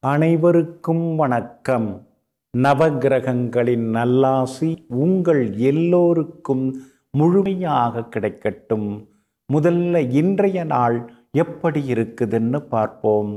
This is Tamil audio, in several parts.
அனைவருக்கும் வணக்கம் நவகிரகங்களின் நல்லாசி உங்கள் எல்லோருக்கும் முழுமையாக கிடைக்கட்டும் முதல்ல இன்றைய நாள் எப்படி இருக்குதுன்னு பார்ப்போம்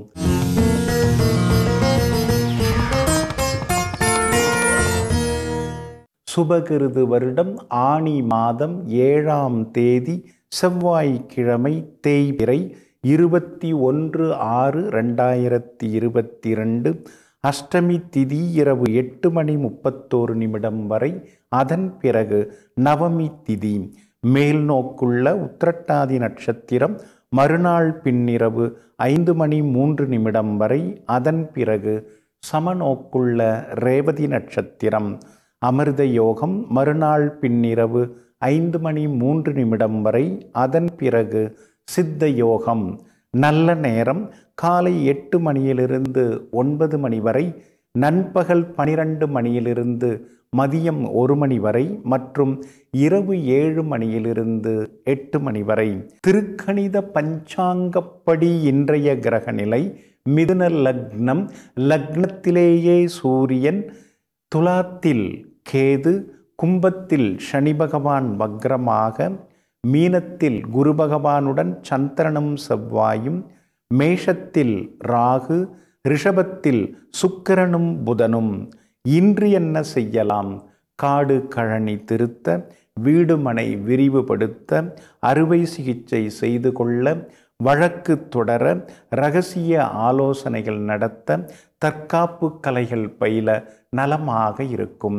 சுபகிருது வருடம் ஆணி மாதம் ஏழாம் தேதி செவ்வாய்க்கிழமை தேய்பிறை இருபத்தி ஒன்று ஆறு ரெண்டாயிரத்தி இருபத்தி ரெண்டு அஷ்டமி திதி இரவு எட்டு மணி முப்பத்தோரு நிமிடம் வரை அதன் பிறகு நவமி திதி மேல் நோக்குள்ள உத்திரட்டாதி நட்சத்திரம் மறுநாள் பின்னிரவு ஐந்து மணி மூன்று நிமிடம் வரை அதன் பிறகு சமநோக்குள்ள ரேவதி நட்சத்திரம் அமிர்த யோகம் மறுநாள் பின்னிரவு ஐந்து மணி மூன்று நிமிடம் வரை அதன் பிறகு சித்த யோகம் நல்ல நேரம் காலை எட்டு மணியிலிருந்து ஒன்பது மணி வரை நண்பகல் பனிரெண்டு மணியிலிருந்து மதியம் ஒரு மணி வரை மற்றும் இரவு ஏழு மணியிலிருந்து எட்டு மணி வரை திருக்கணித பஞ்சாங்கப்படி இன்றைய கிரக நிலை மிதுன லக்னம் லக்னத்திலேயே சூரியன் துலாத்தில் கேது கும்பத்தில் சனி பகவான் வக்ரமாக மீனத்தில் குரு பகவானுடன் சந்திரனும் செவ்வாயும் மேஷத்தில் ராகு ரிஷபத்தில் சுக்கிரனும் புதனும் இன்று என்ன செய்யலாம் காடு கழனி திருத்த வீடு மனை விரிவுபடுத்த அறுவை சிகிச்சை செய்து கொள்ள வழக்கு தொடர ரகசிய ஆலோசனைகள் நடத்த தற்காப்பு கலைகள் பயில நலமாக இருக்கும்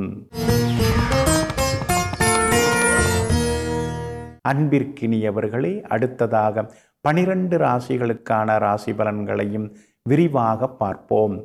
அன்பிற்கினியவர்களே அடுத்ததாக பனிரெண்டு ராசிகளுக்கான ராசி பலன்களையும் விரிவாக பார்ப்போம்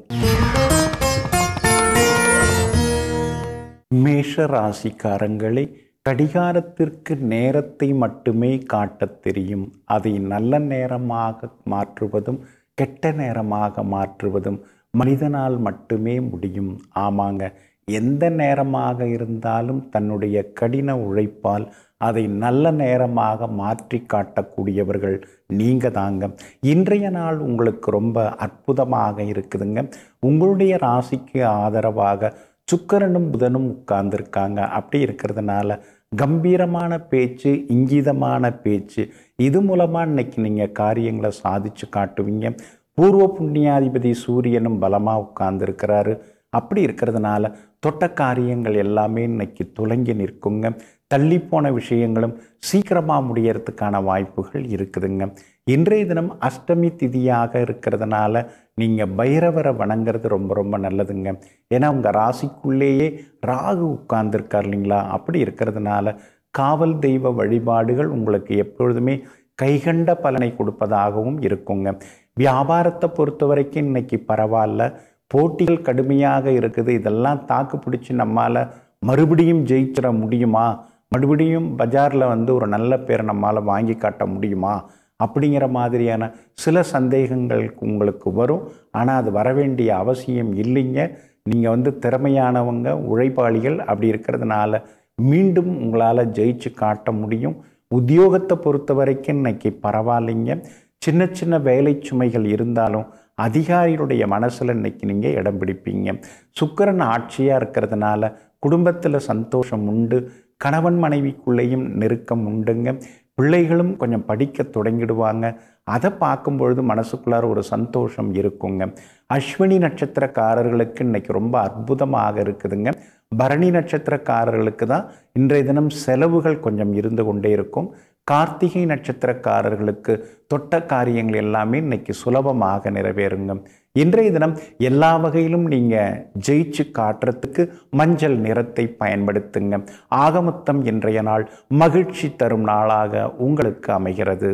மேஷ ராசிக்காரங்களே கடிகாரத்திற்கு நேரத்தை மட்டுமே காட்டத் தெரியும் அதை நல்ல நேரமாக மாற்றுவதும் கெட்ட நேரமாக மாற்றுவதும் மனிதனால் மட்டுமே முடியும் ஆமாங்க எந்த நேரமாக இருந்தாலும் தன்னுடைய கடின உழைப்பால் அதை நல்ல நேரமாக மாற்றி காட்டக்கூடியவர்கள் நீங்கள் தாங்க இன்றைய நாள் உங்களுக்கு ரொம்ப அற்புதமாக இருக்குதுங்க உங்களுடைய ராசிக்கு ஆதரவாக சுக்கரனும் புதனும் உட்கார்ந்துருக்காங்க அப்படி இருக்கிறதுனால கம்பீரமான பேச்சு இங்கீதமான பேச்சு இது மூலமாக இன்னைக்கு நீங்கள் காரியங்களை சாதிச்சு காட்டுவீங்க பூர்வ புண்ணியாதிபதி சூரியனும் பலமாக உட்கார்ந்துருக்கிறாரு அப்படி இருக்கிறதுனால தொட்ட காரியங்கள் எல்லாமே இன்னைக்கு துலங்கி நிற்குங்க தள்ளிப்போன விஷயங்களும் சீக்கிரமாக முடியறதுக்கான வாய்ப்புகள் இருக்குதுங்க இன்றைய தினம் அஷ்டமி திதியாக இருக்கிறதுனால நீங்கள் பைரவரை வணங்குறது ரொம்ப ரொம்ப நல்லதுங்க ஏன்னா உங்கள் ராசிக்குள்ளேயே ராகு உட்கார்ந்துருக்கார் இல்லைங்களா அப்படி இருக்கிறதுனால காவல் தெய்வ வழிபாடுகள் உங்களுக்கு எப்பொழுதுமே கைகண்ட பலனை கொடுப்பதாகவும் இருக்குங்க வியாபாரத்தை பொறுத்த வரைக்கும் இன்னைக்கு பரவாயில்ல போட்டிகள் கடுமையாக இருக்குது இதெல்லாம் தாக்கு பிடிச்சி நம்மால் மறுபடியும் ஜெயிச்சிட முடியுமா மறுபடியும் பஜாரில் வந்து ஒரு நல்ல பேரை நம்மால் வாங்கி காட்ட முடியுமா அப்படிங்கிற மாதிரியான சில சந்தேகங்கள் உங்களுக்கு வரும் ஆனால் அது வர வேண்டிய அவசியம் இல்லைங்க நீங்கள் வந்து திறமையானவங்க உழைப்பாளிகள் அப்படி இருக்கிறதுனால மீண்டும் உங்களால் ஜெயிச்சு காட்ட முடியும் உத்தியோகத்தை பொறுத்த வரைக்கும் இன்னைக்கு பரவாயில்லைங்க சின்ன சின்ன வேலை சுமைகள் இருந்தாலும் அதிகாரிகளுடைய மனசில் இன்னைக்கு நீங்கள் இடம் பிடிப்பீங்க சுக்கரன் ஆட்சியாக இருக்கிறதுனால குடும்பத்தில் சந்தோஷம் உண்டு கணவன் மனைவிக்குள்ளேயும் நெருக்கம் உண்டுங்க பிள்ளைகளும் கொஞ்சம் படிக்க தொடங்கிடுவாங்க அதை பார்க்கும்பொழுது மனசுக்குள்ளார ஒரு சந்தோஷம் இருக்குங்க அஸ்வினி நட்சத்திரக்காரர்களுக்கு இன்னைக்கு ரொம்ப அற்புதமாக இருக்குதுங்க பரணி நட்சத்திரக்காரர்களுக்கு தான் இன்றைய தினம் செலவுகள் கொஞ்சம் இருந்து கொண்டே இருக்கும் கார்த்திகை நட்சத்திரக்காரர்களுக்கு தொட்ட காரியங்கள் எல்லாமே இன்னைக்கு சுலபமாக நிறைவேறுங்க இன்றைய தினம் எல்லா வகையிலும் நீங்கள் ஜெயிச்சு காட்டுறதுக்கு மஞ்சள் நிறத்தை பயன்படுத்துங்க ஆகமொத்தம் இன்றைய நாள் மகிழ்ச்சி தரும் நாளாக உங்களுக்கு அமைகிறது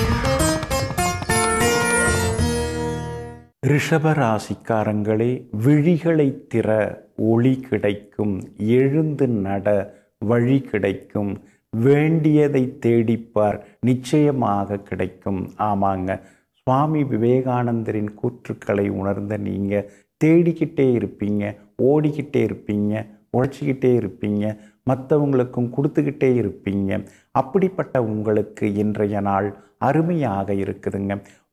ரிஷப ராசிக்காரங்களே விழிகளை திற ஒளி கிடைக்கும் எழுந்து நட வழி கிடைக்கும் வேண்டியதை தேடிப்பார் நிச்சயமாக கிடைக்கும் ஆமாங்க சுவாமி விவேகானந்தரின் கூற்றுக்களை உணர்ந்த நீங்கள் தேடிக்கிட்டே இருப்பீங்க ஓடிக்கிட்டே இருப்பீங்க உழைச்சிக்கிட்டே இருப்பீங்க மற்றவங்களுக்கும் கொடுத்துக்கிட்டே இருப்பீங்க அப்படிப்பட்ட உங்களுக்கு இன்றைய நாள் அருமையாக இருக்குதுங்க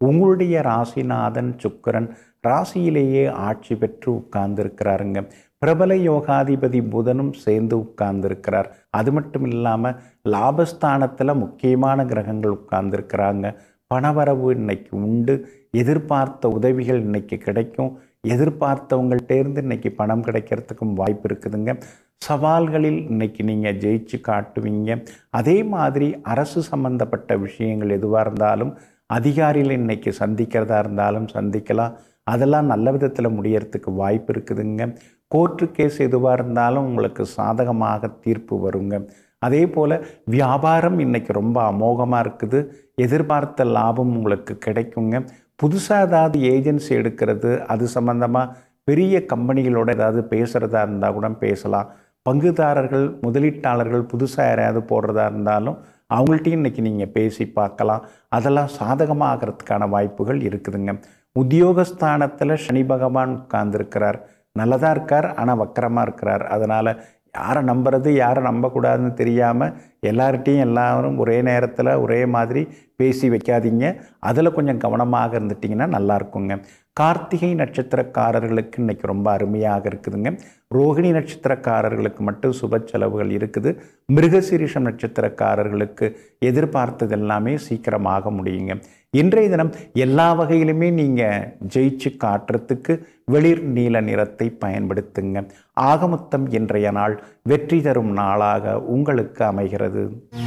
உங்களுடைய ராசிநாதன் சுக்கரன் ராசியிலேயே ஆட்சி பெற்று உட்கார்ந்துருக்கிறாருங்க பிரபல யோகாதிபதி புதனும் சேர்ந்து உட்கார்ந்துருக்கிறார் அது மட்டும் இல்லாமல் லாபஸ்தானத்தில் முக்கியமான கிரகங்கள் உட்கார்ந்துருக்கிறாங்க பணவரவு இன்னைக்கு உண்டு எதிர்பார்த்த உதவிகள் இன்னைக்கு கிடைக்கும் எதிர்பார்த்தவங்கள்ட்டேருந்து இன்னைக்கு பணம் கிடைக்கிறதுக்கும் வாய்ப்பு இருக்குதுங்க சவால்களில் இன்னைக்கு நீங்கள் ஜெயிச்சு காட்டுவீங்க அதே மாதிரி அரசு சம்பந்தப்பட்ட விஷயங்கள் எதுவாக இருந்தாலும் அதிகாரிகள் இன்னைக்கு சந்திக்கிறதா இருந்தாலும் சந்திக்கலாம் அதெல்லாம் நல்ல விதத்தில் முடியறதுக்கு வாய்ப்பு இருக்குதுங்க கோர்ட்டு கேஸ் எதுவாக இருந்தாலும் உங்களுக்கு சாதகமாக தீர்ப்பு வருங்க அதே போல் வியாபாரம் இன்னைக்கு ரொம்ப அமோகமாக இருக்குது எதிர்பார்த்த லாபம் உங்களுக்கு கிடைக்குங்க புதுசாக ஏதாவது ஏஜென்சி எடுக்கிறது அது சம்மந்தமாக பெரிய கம்பெனிகளோட ஏதாவது பேசுகிறதா இருந்தால் கூட பேசலாம் பங்குதாரர்கள் முதலீட்டாளர்கள் புதுசாக யாரையாவது போடுறதா இருந்தாலும் அவங்கள்ட்டையும் இன்றைக்கி நீங்கள் பேசி பார்க்கலாம் அதெல்லாம் சாதகமாகறதுக்கான வாய்ப்புகள் இருக்குதுங்க உத்தியோகஸ்தானத்தில் சனி பகவான் உட்கார்ந்துருக்கிறார் நல்லதாக இருக்கார் ஆனால் வக்கரமாக இருக்கிறார் அதனால் யாரை நம்புறது யாரை நம்பக்கூடாதுன்னு தெரியாமல் எல்லார்ட்டையும் எல்லாரும் ஒரே நேரத்தில் ஒரே மாதிரி பேசி வைக்காதீங்க அதில் கொஞ்சம் கவனமாக இருந்துட்டிங்கன்னா நல்லா இருக்குங்க கார்த்திகை நட்சத்திரக்காரர்களுக்கு இன்றைக்கி ரொம்ப அருமையாக இருக்குதுங்க ரோகிணி நட்சத்திரக்காரர்களுக்கு மட்டும் சுப செலவுகள் இருக்குது மிருகசீரிஷம் நட்சத்திரக்காரர்களுக்கு எதிர்பார்த்தது எல்லாமே சீக்கிரமாக முடியுங்க இன்றைய தினம் எல்லா வகையிலுமே நீங்கள் ஜெயிச்சு காட்டுறதுக்கு வெளிர் நீல நிறத்தை பயன்படுத்துங்க ஆகமொத்தம் இன்றைய நாள் வெற்றி தரும் நாளாக உங்களுக்கு அமைகிறது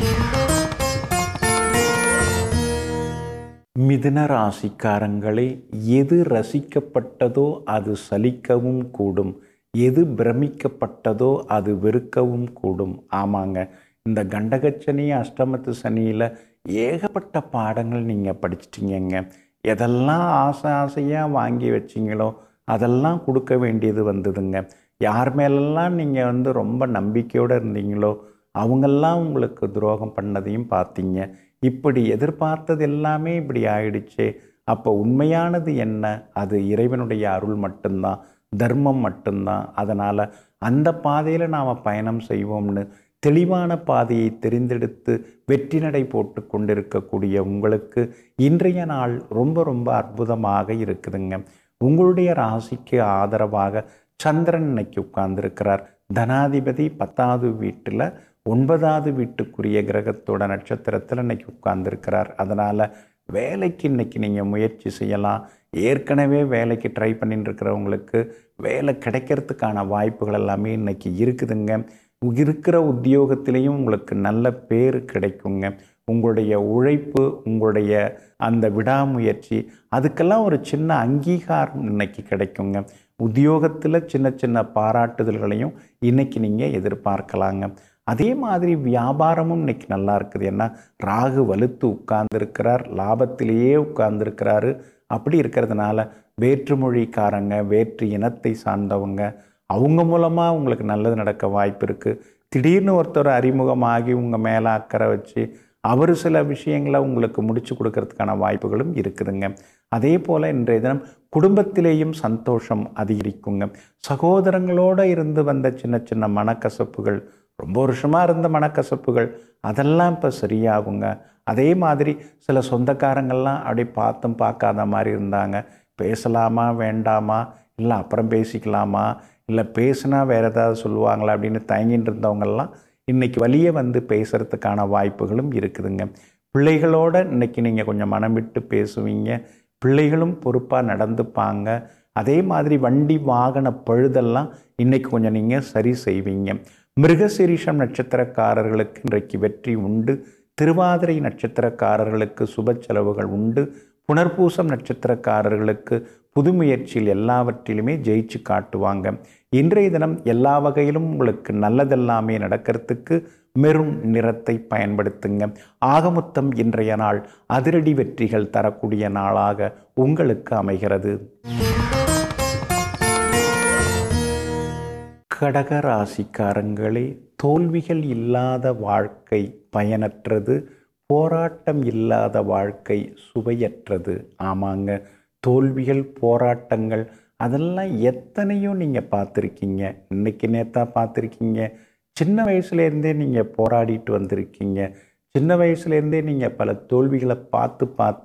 மிதுன ராசிக்காரங்களே எது ரசிக்கப்பட்டதோ அது சலிக்கவும் கூடும் எது பிரமிக்கப்பட்டதோ அது வெறுக்கவும் கூடும் ஆமாங்க இந்த கண்டகச்சனி அஷ்டமத்து சனியில் ஏகப்பட்ட பாடங்கள் நீங்கள் படிச்சிட்டிங்கங்க எதெல்லாம் ஆசை ஆசையாக வாங்கி வச்சிங்களோ அதெல்லாம் கொடுக்க வேண்டியது வந்ததுங்க யார் மேலெல்லாம் நீங்கள் வந்து ரொம்ப நம்பிக்கையோடு இருந்தீங்களோ அவங்கெல்லாம் உங்களுக்கு துரோகம் பண்ணதையும் பார்த்தீங்க இப்படி எதிர்பார்த்தது எல்லாமே இப்படி ஆயிடுச்சே அப்போ உண்மையானது என்ன அது இறைவனுடைய அருள் மட்டும்தான் தர்மம் மட்டும்தான் அதனால் அந்த பாதையில் நாம் பயணம் செய்வோம்னு தெளிவான பாதையை தெரிந்தெடுத்து வெற்றி நடை போட்டு கொண்டிருக்கக்கூடிய உங்களுக்கு இன்றைய நாள் ரொம்ப ரொம்ப அற்புதமாக இருக்குதுங்க உங்களுடைய ராசிக்கு ஆதரவாக சந்திரன் இன்னைக்கு உட்கார்ந்துருக்கிறார் தனாதிபதி பத்தாவது வீட்டில் ஒன்பதாவது வீட்டுக்குரிய கிரகத்தோட நட்சத்திரத்தில் இன்னைக்கு உட்கார்ந்துருக்கிறார் அதனால் வேலைக்கு இன்னைக்கு நீங்கள் முயற்சி செய்யலாம் ஏற்கனவே வேலைக்கு ட்ரை பண்ணிட்டு இருக்கிறவங்களுக்கு வேலை கிடைக்கிறதுக்கான வாய்ப்புகள் எல்லாமே இன்னைக்கு இருக்குதுங்க இருக்கிற உத்தியோகத்திலையும் உங்களுக்கு நல்ல பேர் கிடைக்குங்க உங்களுடைய உழைப்பு உங்களுடைய அந்த விடாமுயற்சி அதுக்கெல்லாம் ஒரு சின்ன அங்கீகாரம் இன்னைக்கு கிடைக்குங்க உத்தியோகத்தில் சின்ன சின்ன பாராட்டுதல்களையும் இன்னைக்கு நீங்கள் எதிர்பார்க்கலாங்க அதே மாதிரி வியாபாரமும் இன்னைக்கு நல்லா இருக்குது ஏன்னா ராகு வலுத்து உட்கார்ந்துருக்கிறார் லாபத்திலேயே உட்கார்ந்துருக்கிறாரு அப்படி இருக்கிறதுனால வேற்றுமொழிக்காரங்க வேற்று இனத்தை சார்ந்தவங்க அவங்க மூலமாக உங்களுக்கு நல்லது நடக்க வாய்ப்பு இருக்குது திடீர்னு ஒருத்தர் அறிமுகமாகி உங்கள் மேலே அக்கறை வச்சு அவர் சில விஷயங்களை உங்களுக்கு முடிச்சு கொடுக்கறதுக்கான வாய்ப்புகளும் இருக்குதுங்க அதே போல் இன்றைய தினம் குடும்பத்திலேயும் சந்தோஷம் அதிகரிக்குங்க சகோதரங்களோடு இருந்து வந்த சின்ன சின்ன மனக்கசப்புகள் ரொம்ப வருஷமாக இருந்த மனக்கசப்புகள் அதெல்லாம் இப்போ சரியாகுங்க அதே மாதிரி சில சொந்தக்காரங்கள்லாம் அப்படி பார்த்தும் பார்க்காத மாதிரி இருந்தாங்க பேசலாமா வேண்டாமா இல்லை அப்புறம் பேசிக்கலாமா இல்லை பேசுனா வேறு ஏதாவது சொல்லுவாங்களா அப்படின்னு தயங்கிட்டு இருந்தவங்கெல்லாம் இன்றைக்கி வழியே வந்து பேசுகிறதுக்கான வாய்ப்புகளும் இருக்குதுங்க பிள்ளைகளோட இன்றைக்கி நீங்கள் கொஞ்சம் மனம் விட்டு பேசுவீங்க பிள்ளைகளும் பொறுப்பாக நடந்துப்பாங்க அதே மாதிரி வண்டி வாகன பழுதெல்லாம் இன்றைக்கி கொஞ்சம் நீங்கள் சரி செய்வீங்க மிருகசிரீஷம் நட்சத்திரக்காரர்களுக்கு இன்றைக்கு வெற்றி உண்டு திருவாதிரை நட்சத்திரக்காரர்களுக்கு சுப செலவுகள் உண்டு புனர்பூசம் நட்சத்திரக்காரர்களுக்கு புது முயற்சியில் எல்லாவற்றிலுமே ஜெயிச்சு காட்டுவாங்க இன்றைய தினம் எல்லா வகையிலும் உங்களுக்கு நல்லதெல்லாமே நடக்கிறதுக்கு மெரும் நிறத்தை பயன்படுத்துங்க ஆகமொத்தம் இன்றைய நாள் அதிரடி வெற்றிகள் தரக்கூடிய நாளாக உங்களுக்கு அமைகிறது கடக ராசிக்காரங்களே தோல்விகள் இல்லாத வாழ்க்கை பயனற்றது போராட்டம் இல்லாத வாழ்க்கை சுவையற்றது ஆமாங்க தோல்விகள் போராட்டங்கள் அதெல்லாம் எத்தனையோ நீங்கள் பார்த்துருக்கீங்க இன்னைக்கு நேத்தா பார்த்துருக்கீங்க சின்ன வயசுலேருந்தே நீங்கள் போராடிட்டு வந்திருக்கீங்க சின்ன வயசுலேருந்தே நீங்கள் பல தோல்விகளை பார்த்து பார்த்து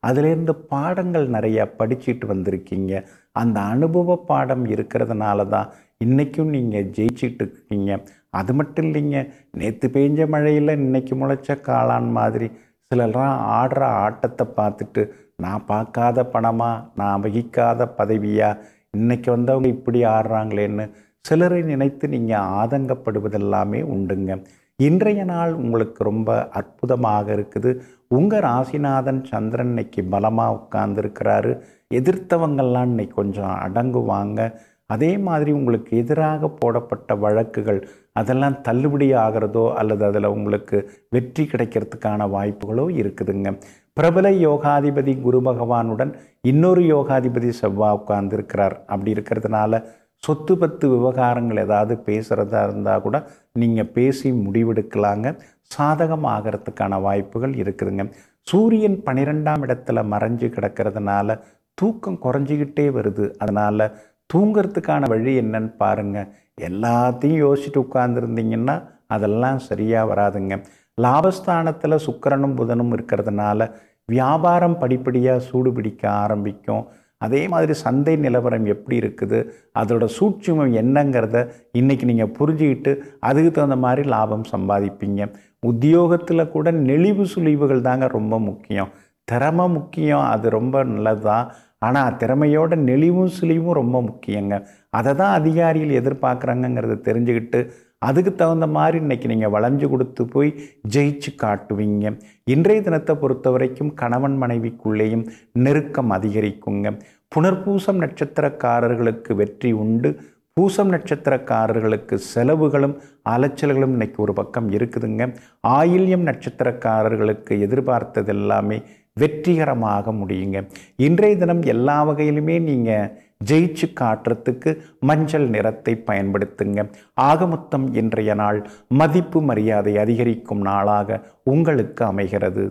அதிலேருந்து பாடங்கள் நிறையா படிச்சுட்டு வந்திருக்கீங்க அந்த அனுபவ பாடம் இருக்கிறதுனால தான் இன்றைக்கும் நீங்கள் ஜெயிச்சிட்டு இருக்கீங்க அது மட்டும் இல்லைங்க நேற்று பெஞ்ச மழையில் இன்னைக்கு முளைச்ச காளான் மாதிரி சிலர்லாம் ஆடுற ஆட்டத்தை பார்த்துட்டு நான் பார்க்காத பணமா நான் வகிக்காத பதவியா இன்னைக்கு வந்தவங்க இப்படி ஆடுறாங்களேன்னு சிலரை நினைத்து நீங்கள் ஆதங்கப்படுவதெல்லாமே உண்டுங்க இன்றைய நாள் உங்களுக்கு ரொம்ப அற்புதமாக இருக்குது உங்கள் ராசிநாதன் சந்திரன் இன்னைக்கு பலமாக உட்கார்ந்துருக்கிறாரு எதிர்த்தவங்கள்லாம் இன்னைக்கு கொஞ்சம் அடங்குவாங்க அதே மாதிரி உங்களுக்கு எதிராக போடப்பட்ட வழக்குகள் அதெல்லாம் தள்ளுபடி ஆகிறதோ அல்லது அதில் உங்களுக்கு வெற்றி கிடைக்கிறதுக்கான வாய்ப்புகளோ இருக்குதுங்க பிரபல யோகாதிபதி குரு பகவானுடன் இன்னொரு யோகாதிபதி செவ்வாய் உட்கார்ந்துருக்கிறார் அப்படி இருக்கிறதுனால சொத்து பத்து விவகாரங்கள் ஏதாவது பேசுகிறதா இருந்தால் கூட நீங்கள் பேசி முடிவெடுக்கலாங்க சாதகமாகறதுக்கான வாய்ப்புகள் இருக்குதுங்க சூரியன் பன்னிரெண்டாம் இடத்துல மறைஞ்சு கிடக்கிறதுனால தூக்கம் குறைஞ்சிக்கிட்டே வருது அதனால் தூங்கிறதுக்கான வழி என்னன்னு பாருங்கள் எல்லாத்தையும் யோசிச்சுட்டு உட்கார்ந்துருந்தீங்கன்னா அதெல்லாம் சரியாக வராதுங்க லாபஸ்தானத்தில் சுக்கிரனும் புதனும் இருக்கிறதுனால வியாபாரம் படிப்படியாக சூடு பிடிக்க ஆரம்பிக்கும் அதே மாதிரி சந்தை நிலவரம் எப்படி இருக்குது அதோட சூட்சுமம் என்னங்கிறத இன்றைக்கி நீங்கள் புரிஞ்சுக்கிட்டு அதுக்கு தகுந்த மாதிரி லாபம் சம்பாதிப்பீங்க உத்தியோகத்தில் கூட நெளிவு சுழிவுகள் தாங்க ரொம்ப முக்கியம் திறமை முக்கியம் அது ரொம்ப நல்லது தான் ஆனால் திறமையோட நெளிவும் சுழிவும் ரொம்ப முக்கியங்க அதை தான் அதிகாரிகள் எதிர்பார்க்குறாங்கங்கிறத தெரிஞ்சுக்கிட்டு அதுக்கு தகுந்த மாதிரி இன்னைக்கு நீங்கள் வளைஞ்சு கொடுத்து போய் ஜெயிச்சு காட்டுவீங்க இன்றைய தினத்தை பொறுத்த வரைக்கும் கணவன் மனைவிக்குள்ளேயும் நெருக்கம் அதிகரிக்குங்க புனர்பூசம் நட்சத்திரக்காரர்களுக்கு வெற்றி உண்டு பூசம் நட்சத்திரக்காரர்களுக்கு செலவுகளும் அலைச்சல்களும் இன்னைக்கு ஒரு பக்கம் இருக்குதுங்க ஆயில்யம் நட்சத்திரக்காரர்களுக்கு எதிர்பார்த்தது எல்லாமே வெற்றிகரமாக முடியுங்க இன்றைய தினம் எல்லா வகையிலுமே நீங்கள் ஜெயிச்சு காட்டுறதுக்கு மஞ்சள் நிறத்தை பயன்படுத்துங்க ஆகமொத்தம் இன்றைய நாள் மதிப்பு மரியாதை அதிகரிக்கும் நாளாக உங்களுக்கு அமைகிறது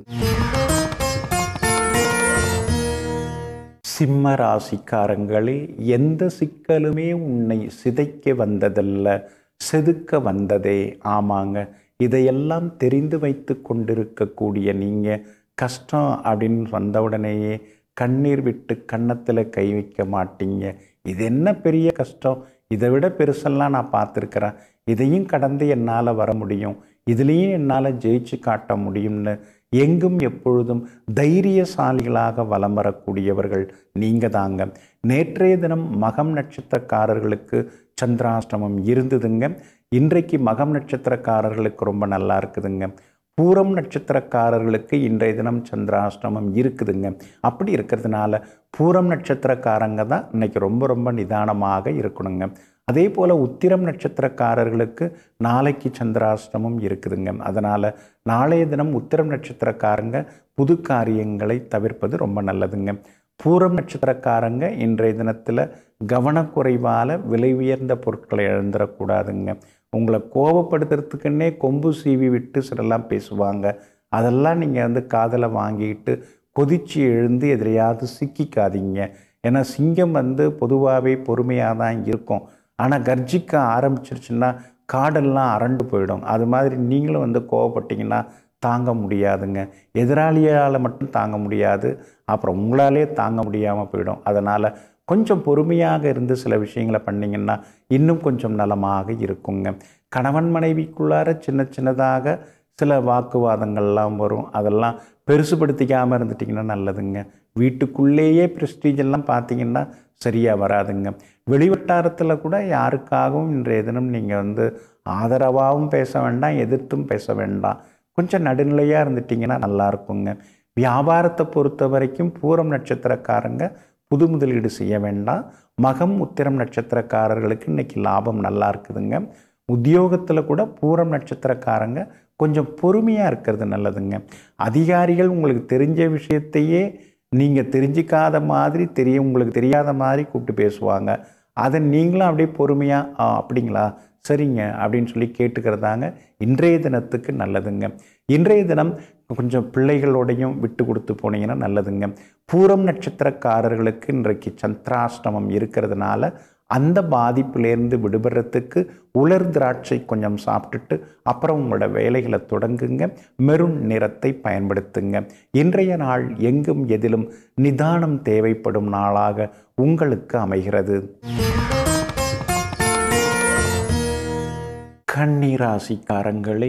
சிம்ம ராசிக்காரங்களே எந்த சிக்கலுமே உன்னை சிதைக்க வந்ததல்ல செதுக்க வந்ததே ஆமாங்க இதையெல்லாம் தெரிந்து வைத்து கொண்டிருக்கக்கூடிய நீங்கள் கஷ்டம் அப்படின்னு வந்த உடனேயே கண்ணீர் விட்டு கன்னத்தில் கை வைக்க மாட்டீங்க இது என்ன பெரிய கஷ்டம் இதை விட பெருசெல்லாம் நான் பார்த்துருக்குறேன் இதையும் கடந்து என்னால் வர முடியும் இதுலேயும் என்னால் ஜெயிச்சு காட்ட முடியும்னு எங்கும் எப்பொழுதும் தைரியசாலிகளாக வலம் வரக்கூடியவர்கள் நீங்கள் தாங்க நேற்றைய தினம் மகம் நட்சத்திரக்காரர்களுக்கு சந்திராஷ்டமம் இருந்ததுங்க இன்றைக்கு மகம் நட்சத்திரக்காரர்களுக்கு ரொம்ப நல்லா இருக்குதுங்க பூரம் நட்சத்திரக்காரர்களுக்கு இன்றைய தினம் சந்திராஷ்டமம் இருக்குதுங்க அப்படி இருக்கிறதுனால பூரம் நட்சத்திரக்காரங்க தான் இன்னைக்கு ரொம்ப ரொம்ப நிதானமாக இருக்கணுங்க அதே போல் உத்திரம் நட்சத்திரக்காரர்களுக்கு நாளைக்கு சந்திராஷ்டமம் இருக்குதுங்க அதனால் நாளைய தினம் உத்திரம் நட்சத்திரக்காரங்க புது காரியங்களை தவிர்ப்பது ரொம்ப நல்லதுங்க பூரம் நட்சத்திரக்காரங்க இன்றைய தினத்தில் கவனக்குறைவால் விலை உயர்ந்த பொருட்களை இழந்துடக்கூடாதுங்க உங்களை கோபப்படுத்துறதுக்குன்னே கொம்பு சீவி விட்டு சிலெல்லாம் பேசுவாங்க அதெல்லாம் நீங்கள் வந்து காதலை வாங்கிட்டு கொதிச்சு எழுந்து எதிரையாவது சிக்கிக்காதீங்க ஏன்னா சிங்கம் வந்து பொதுவாகவே பொறுமையாக தான் இருக்கும் ஆனால் கர்ஜிக்க ஆரம்பிச்சிருச்சுன்னா காடெல்லாம் அரண்டு போயிடும் அது மாதிரி நீங்களும் வந்து கோவப்பட்டீங்கன்னா தாங்க முடியாதுங்க எதிராளியால் மட்டும் தாங்க முடியாது அப்புறம் உங்களாலே தாங்க முடியாமல் போயிடும் அதனால் கொஞ்சம் பொறுமையாக இருந்து சில விஷயங்களை பண்ணிங்கன்னா இன்னும் கொஞ்சம் நலமாக இருக்குங்க கணவன் மனைவிக்குள்ளார சின்ன சின்னதாக சில வாக்குவாதங்கள்லாம் வரும் அதெல்லாம் பெருசுபடுத்திக்காமல் இருந்துட்டிங்கன்னா நல்லதுங்க வீட்டுக்குள்ளேயே ப்ரெஸ்டீஜ் எல்லாம் பார்த்தீங்கன்னா சரியாக வராதுங்க வெளிவட்டாரத்தில் கூட யாருக்காகவும் இன்றைய தினம் நீங்கள் வந்து ஆதரவாகவும் பேச வேண்டாம் எதிர்த்தும் பேச வேண்டாம் கொஞ்சம் நடுநிலையாக இருந்துட்டிங்கன்னா நல்லா இருக்குங்க வியாபாரத்தை பொறுத்த வரைக்கும் பூரம் நட்சத்திரக்காரங்க புது முதலீடு செய்ய வேண்டாம் மகம் உத்திரம் நட்சத்திரக்காரர்களுக்கு இன்றைக்கி லாபம் நல்லா இருக்குதுங்க உத்தியோகத்தில் கூட பூரம் நட்சத்திரக்காரங்க கொஞ்சம் பொறுமையாக இருக்கிறது நல்லதுங்க அதிகாரிகள் உங்களுக்கு தெரிஞ்ச விஷயத்தையே நீங்கள் தெரிஞ்சிக்காத மாதிரி தெரிய உங்களுக்கு தெரியாத மாதிரி கூப்பிட்டு பேசுவாங்க அதை நீங்களும் அப்படியே பொறுமையாக "ஆ, அப்படிங்களா சரிங்க அப்படின்னு சொல்லி கேட்டுக்கிறதாங்க இன்றைய தினத்துக்கு நல்லதுங்க இன்றைய தினம் கொஞ்சம் பிள்ளைகளோடையும் விட்டு கொடுத்து போனீங்கன்னா நல்லதுங்க பூரம் நட்சத்திரக்காரர்களுக்கு இன்றைக்கு சந்திராஷ்டமம் இருக்கிறதுனால அந்த பாதிப்பிலேருந்து விடுபடுறதுக்கு உலர் திராட்சை கொஞ்சம் சாப்பிட்டுட்டு அப்புறம் உங்களோட வேலைகளை தொடங்குங்க மெருண் நிறத்தை பயன்படுத்துங்க இன்றைய நாள் எங்கும் எதிலும் நிதானம் தேவைப்படும் நாளாக உங்களுக்கு அமைகிறது கண்ணீராசிக்காரங்களே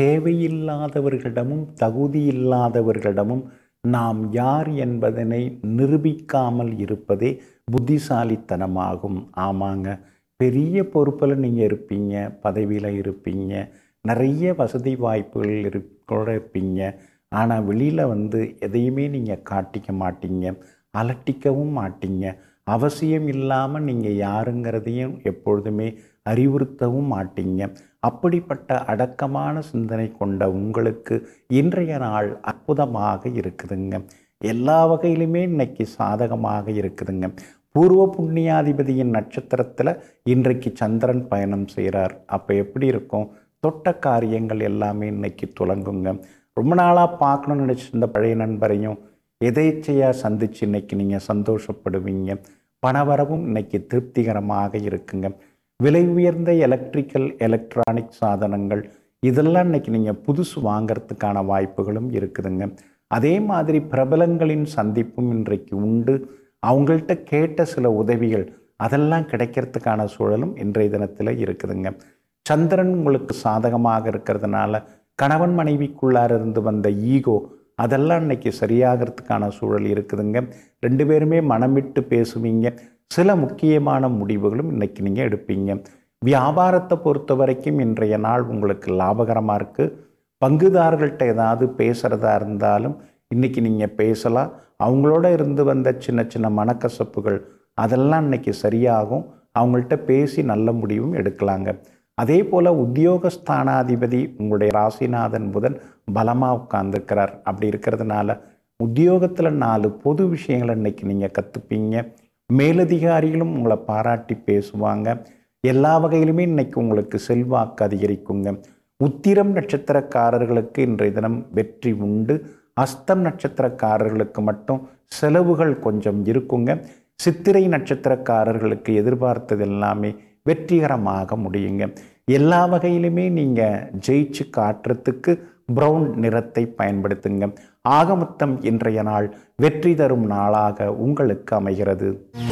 தேவையில்லாதவர்களிடமும் தகுதியில்லாதவர்களிடமும் நாம் யார் என்பதனை நிரூபிக்காமல் இருப்பதே புத்திசாலித்தனமாகும் ஆமாங்க பெரிய பொறுப்பில் நீங்கள் இருப்பீங்க பதவியில் இருப்பீங்க நிறைய வசதி வாய்ப்புகள் இரு கூட இருப்பீங்க ஆனால் வெளியில் வந்து எதையுமே நீங்கள் காட்டிக்க மாட்டீங்க அலட்டிக்கவும் மாட்டீங்க அவசியம் இல்லாமல் நீங்கள் யாருங்கிறதையும் எப்பொழுதுமே அறிவுறுத்தவும் மாட்டீங்க அப்படிப்பட்ட அடக்கமான சிந்தனை கொண்ட உங்களுக்கு இன்றைய நாள் அற்புதமாக இருக்குதுங்க எல்லா வகையிலுமே இன்னைக்கு சாதகமாக இருக்குதுங்க பூர்வ புண்ணியாதிபதியின் நட்சத்திரத்தில் இன்றைக்கு சந்திரன் பயணம் செய்கிறார் அப்போ எப்படி இருக்கும் தொட்ட காரியங்கள் எல்லாமே இன்னைக்கு துலங்குங்க ரொம்ப நாளாக பார்க்கணும்னு நினச்சிருந்த பழைய நண்பரையும் எதேச்சையாக சந்தித்து இன்னைக்கு நீங்கள் சந்தோஷப்படுவீங்க பணவரவும் இன்னைக்கு திருப்திகரமாக இருக்குங்க விலை உயர்ந்த எலக்ட்ரிக்கல் எலக்ட்ரானிக் சாதனங்கள் இதெல்லாம் இன்னைக்கு நீங்கள் புதுசு வாங்கிறதுக்கான வாய்ப்புகளும் இருக்குதுங்க அதே மாதிரி பிரபலங்களின் சந்திப்பும் இன்றைக்கு உண்டு அவங்கள்ட்ட கேட்ட சில உதவிகள் அதெல்லாம் கிடைக்கிறதுக்கான சூழலும் இன்றைய தினத்தில் இருக்குதுங்க சந்திரன் உங்களுக்கு சாதகமாக இருக்கிறதுனால கணவன் மனைவிக்குள்ளார இருந்து வந்த ஈகோ அதெல்லாம் இன்னைக்கு சரியாகிறதுக்கான சூழல் இருக்குதுங்க ரெண்டு பேருமே மனம் விட்டு பேசுவீங்க சில முக்கியமான முடிவுகளும் இன்னைக்கு நீங்கள் எடுப்பீங்க வியாபாரத்தை பொறுத்த வரைக்கும் இன்றைய நாள் உங்களுக்கு லாபகரமாக இருக்குது பங்குதாரர்கள்ட்ட ஏதாவது பேசுகிறதா இருந்தாலும் இன்றைக்கி நீங்கள் பேசலாம் அவங்களோட இருந்து வந்த சின்ன சின்ன மனக்கசப்புகள் அதெல்லாம் இன்னைக்கு சரியாகும் அவங்கள்ட்ட பேசி நல்ல முடிவும் எடுக்கலாங்க அதே போல் உத்தியோகஸ்தானாதிபதி உங்களுடைய ராசிநாதன் புதன் பலமாக உட்கார்ந்துருக்கிறார் அப்படி இருக்கிறதுனால உத்தியோகத்தில் நாலு பொது விஷயங்களை இன்னைக்கு நீங்கள் கற்றுப்பீங்க மேலதிகாரிகளும் உங்களை பாராட்டி பேசுவாங்க எல்லா வகையிலுமே இன்னைக்கு உங்களுக்கு செல்வாக்கு அதிகரிக்குங்க உத்திரம் நட்சத்திரக்காரர்களுக்கு இன்றைய தினம் வெற்றி உண்டு அஸ்தம் நட்சத்திரக்காரர்களுக்கு மட்டும் செலவுகள் கொஞ்சம் இருக்குங்க சித்திரை நட்சத்திரக்காரர்களுக்கு எதிர்பார்த்தது எல்லாமே வெற்றிகரமாக முடியுங்க எல்லா வகையிலுமே நீங்கள் ஜெயிச்சு காட்டுறதுக்கு ப்ரௌன் நிறத்தை பயன்படுத்துங்க ஆகமொத்தம் இன்றைய நாள் வெற்றி தரும் நாளாக உங்களுக்கு அமைகிறது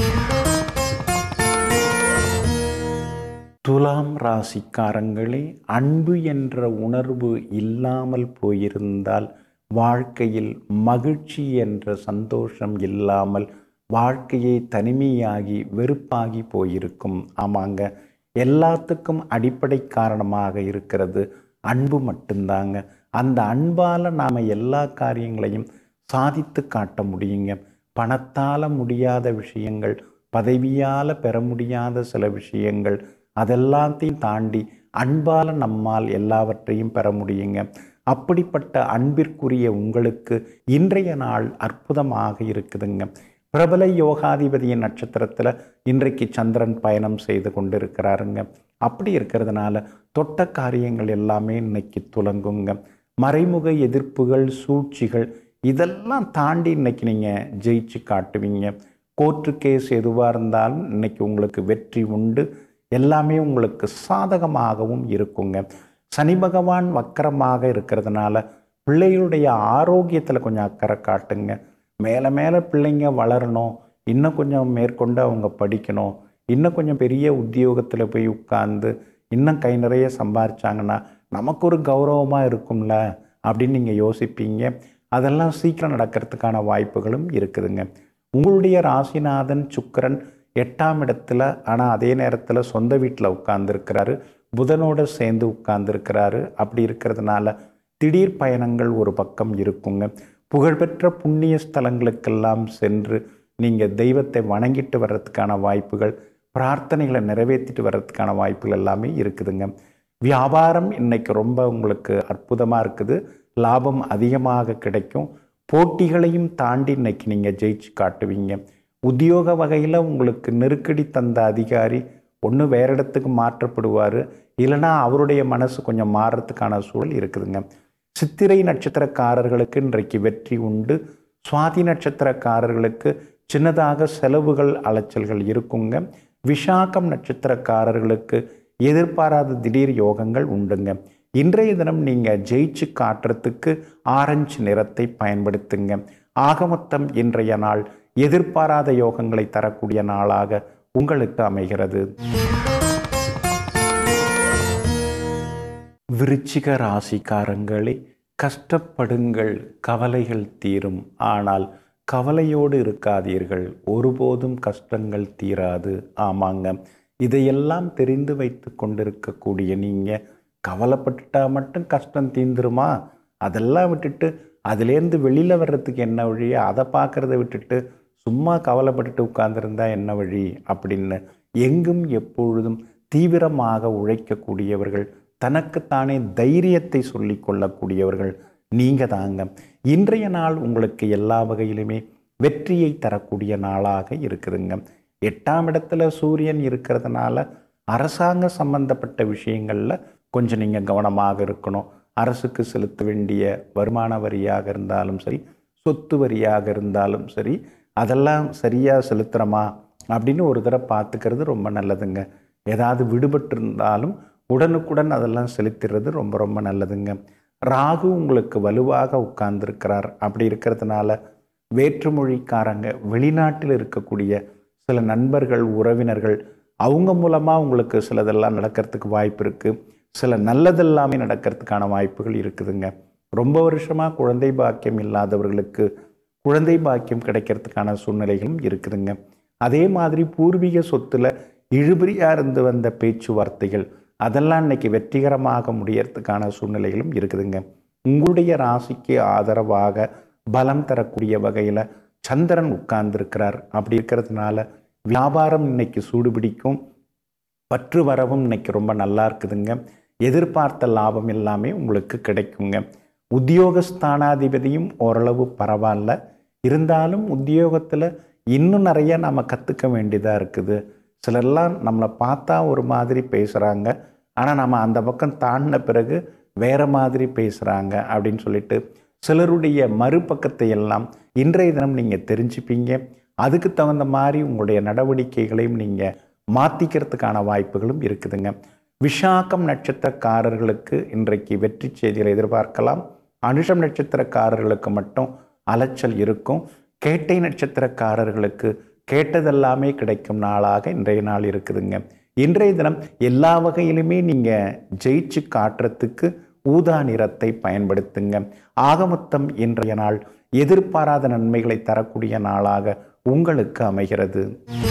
துலாம் ராசிக்காரங்களே அன்பு என்ற உணர்வு இல்லாமல் போயிருந்தால் வாழ்க்கையில் மகிழ்ச்சி என்ற சந்தோஷம் இல்லாமல் வாழ்க்கையை தனிமையாகி வெறுப்பாகி போயிருக்கும் ஆமாங்க எல்லாத்துக்கும் அடிப்படை காரணமாக இருக்கிறது அன்பு மட்டும்தாங்க அந்த அன்பால் நாம் எல்லா காரியங்களையும் சாதித்து காட்ட முடியுங்க பணத்தால் முடியாத விஷயங்கள் பதவியால் பெற முடியாத சில விஷயங்கள் அதெல்லாத்தையும் தாண்டி அன்பால் நம்மால் எல்லாவற்றையும் பெற முடியுங்க அப்படிப்பட்ட அன்பிற்குரிய உங்களுக்கு இன்றைய நாள் அற்புதமாக இருக்குதுங்க பிரபல யோகாதிபதியின் நட்சத்திரத்தில் இன்றைக்கு சந்திரன் பயணம் செய்து கொண்டிருக்கிறாருங்க அப்படி இருக்கிறதுனால தொட்ட காரியங்கள் எல்லாமே இன்னைக்கு துலங்குங்க மறைமுக எதிர்ப்புகள் சூழ்ச்சிகள் இதெல்லாம் தாண்டி இன்னைக்கு நீங்கள் ஜெயிச்சு காட்டுவீங்க கோர்ட்டு கேஸ் எதுவாக இருந்தாலும் இன்னைக்கு உங்களுக்கு வெற்றி உண்டு எல்லாமே உங்களுக்கு சாதகமாகவும் இருக்குங்க சனி பகவான் வக்கரமாக இருக்கிறதுனால பிள்ளைகளுடைய ஆரோக்கியத்தில் கொஞ்சம் அக்கறை காட்டுங்க மேலே மேலே பிள்ளைங்க வளரணும் இன்னும் கொஞ்சம் மேற்கொண்டு அவங்க படிக்கணும் இன்னும் கொஞ்சம் பெரிய உத்தியோகத்தில் போய் உட்கார்ந்து இன்னும் கை நிறைய சம்பாரிச்சாங்கன்னா நமக்கு ஒரு கௌரவமாக இருக்கும்ல அப்படின்னு நீங்கள் யோசிப்பீங்க அதெல்லாம் சீக்கிரம் நடக்கிறதுக்கான வாய்ப்புகளும் இருக்குதுங்க உங்களுடைய ராசிநாதன் சுக்கரன் எட்டாம் இடத்துல ஆனால் அதே நேரத்தில் சொந்த வீட்டில் உட்கார்ந்துருக்கிறாரு புதனோடு சேர்ந்து உட்கார்ந்துருக்கிறாரு அப்படி இருக்கிறதுனால திடீர் பயணங்கள் ஒரு பக்கம் இருக்குங்க புகழ்பெற்ற புண்ணிய ஸ்தலங்களுக்கெல்லாம் சென்று நீங்கள் தெய்வத்தை வணங்கிட்டு வர்றதுக்கான வாய்ப்புகள் பிரார்த்தனைகளை நிறைவேற்றிட்டு வர்றதுக்கான வாய்ப்புகள் எல்லாமே இருக்குதுங்க வியாபாரம் இன்னைக்கு ரொம்ப உங்களுக்கு அற்புதமாக இருக்குது லாபம் அதிகமாக கிடைக்கும் போட்டிகளையும் தாண்டி இன்னைக்கு நீங்கள் ஜெயிச்சு காட்டுவீங்க உத்தியோக வகையில் உங்களுக்கு நெருக்கடி தந்த அதிகாரி ஒன்று வேற இடத்துக்கு மாற்றப்படுவார் இல்லைனா அவருடைய மனசு கொஞ்சம் மாறுறதுக்கான சூழல் இருக்குதுங்க சித்திரை நட்சத்திரக்காரர்களுக்கு இன்றைக்கு வெற்றி உண்டு சுவாதி நட்சத்திரக்காரர்களுக்கு சின்னதாக செலவுகள் அலைச்சல்கள் இருக்குங்க விஷாகம் நட்சத்திரக்காரர்களுக்கு எதிர்பாராத திடீர் யோகங்கள் உண்டுங்க இன்றைய தினம் நீங்கள் ஜெயிச்சு காட்டுறதுக்கு ஆரஞ்சு நிறத்தை பயன்படுத்துங்க ஆகமொத்தம் இன்றைய நாள் எதிர்பாராத யோகங்களை தரக்கூடிய நாளாக உங்களுக்கு அமைகிறது விருச்சிக ராசிக்காரங்களே கஷ்டப்படுங்கள் கவலைகள் தீரும் ஆனால் கவலையோடு இருக்காதீர்கள் ஒருபோதும் கஷ்டங்கள் தீராது ஆமாங்க இதையெல்லாம் தெரிந்து வைத்து கொண்டிருக்கக்கூடிய நீங்கள் கவலைப்பட்டுட்டா மட்டும் கஷ்டம் தீந்துருமா அதெல்லாம் விட்டுட்டு அதுலேருந்து வெளியில் வர்றதுக்கு என்ன வழி அதை பார்க்குறத விட்டுட்டு சும்மா கவலைப்பட்டுட்டு உட்கார்ந்துருந்தா என்ன வழி அப்படின்னு எங்கும் எப்பொழுதும் தீவிரமாக உழைக்கக்கூடியவர்கள் தனக்குத்தானே தைரியத்தை சொல்லி கொள்ளக்கூடியவர்கள் நீங்கள் தாங்க இன்றைய நாள் உங்களுக்கு எல்லா வகையிலுமே வெற்றியை தரக்கூடிய நாளாக இருக்குதுங்க எட்டாம் இடத்துல சூரியன் இருக்கிறதுனால அரசாங்க சம்பந்தப்பட்ட விஷயங்களில் கொஞ்சம் நீங்கள் கவனமாக இருக்கணும் அரசுக்கு செலுத்த வேண்டிய வருமான வரியாக இருந்தாலும் சரி சொத்து வரியாக இருந்தாலும் சரி அதெல்லாம் சரியாக செலுத்துகிறோமா அப்படின்னு ஒரு தடவை பார்த்துக்கிறது ரொம்ப நல்லதுங்க ஏதாவது விடுபட்டு இருந்தாலும் உடனுக்குடன் அதெல்லாம் செலுத்திடுறது ரொம்ப ரொம்ப நல்லதுங்க ராகு உங்களுக்கு வலுவாக உட்கார்ந்துருக்கிறார் அப்படி இருக்கிறதுனால வேற்றுமொழிக்காரங்க வெளிநாட்டில் இருக்கக்கூடிய சில நண்பர்கள் உறவினர்கள் அவங்க மூலமாக உங்களுக்கு சிலதெல்லாம் நடக்கிறதுக்கு வாய்ப்பு இருக்குது சில நல்லதெல்லாமே நடக்கிறதுக்கான வாய்ப்புகள் இருக்குதுங்க ரொம்ப வருஷமாக குழந்தை பாக்கியம் இல்லாதவர்களுக்கு குழந்தை பாக்கியம் கிடைக்கிறதுக்கான சூழ்நிலைகளும் இருக்குதுங்க அதே மாதிரி பூர்வீக சொத்தில் இழுபறியாக இருந்து வந்த பேச்சுவார்த்தைகள் அதெல்லாம் இன்னைக்கு வெற்றிகரமாக முடியறதுக்கான சூழ்நிலைகளும் இருக்குதுங்க உங்களுடைய ராசிக்கு ஆதரவாக பலம் தரக்கூடிய வகையில் சந்திரன் உட்கார்ந்துருக்கிறார் அப்படி இருக்கிறதுனால வியாபாரம் இன்னைக்கு சூடுபிடிக்கும் பற்று வரவும் இன்னைக்கு ரொம்ப நல்லா இருக்குதுங்க எதிர்பார்த்த லாபம் எல்லாமே உங்களுக்கு கிடைக்குங்க உத்தியோகஸ்தானாதிபதியும் ஓரளவு பரவாயில்ல இருந்தாலும் உத்தியோகத்தில் இன்னும் நிறைய நம்ம கற்றுக்க வேண்டியதாக இருக்குது சிலர்லாம் நம்மளை பார்த்தா ஒரு மாதிரி பேசுகிறாங்க ஆனால் நம்ம அந்த பக்கம் தாண்டின பிறகு வேற மாதிரி பேசுகிறாங்க அப்படின்னு சொல்லிட்டு சிலருடைய மறுபக்கத்தை எல்லாம் இன்றைய தினம் நீங்கள் தெரிஞ்சுப்பீங்க அதுக்கு தகுந்த மாதிரி உங்களுடைய நடவடிக்கைகளையும் நீங்கள் மாற்றிக்கிறதுக்கான வாய்ப்புகளும் இருக்குதுங்க விஷாகம் நட்சத்திரக்காரர்களுக்கு இன்றைக்கு வெற்றி செய்திகளை எதிர்பார்க்கலாம் அனுஷம் நட்சத்திரக்காரர்களுக்கு மட்டும் அலைச்சல் இருக்கும் கேட்டை நட்சத்திரக்காரர்களுக்கு கேட்டதெல்லாமே கிடைக்கும் நாளாக இன்றைய நாள் இருக்குதுங்க இன்றைய தினம் எல்லா வகையிலுமே நீங்கள் ஜெயிச்சு காட்டுறதுக்கு ஊதா நிறத்தை பயன்படுத்துங்க ஆகமொத்தம் இன்றைய நாள் எதிர்பாராத நன்மைகளை தரக்கூடிய நாளாக உங்களுக்கு அமைகிறது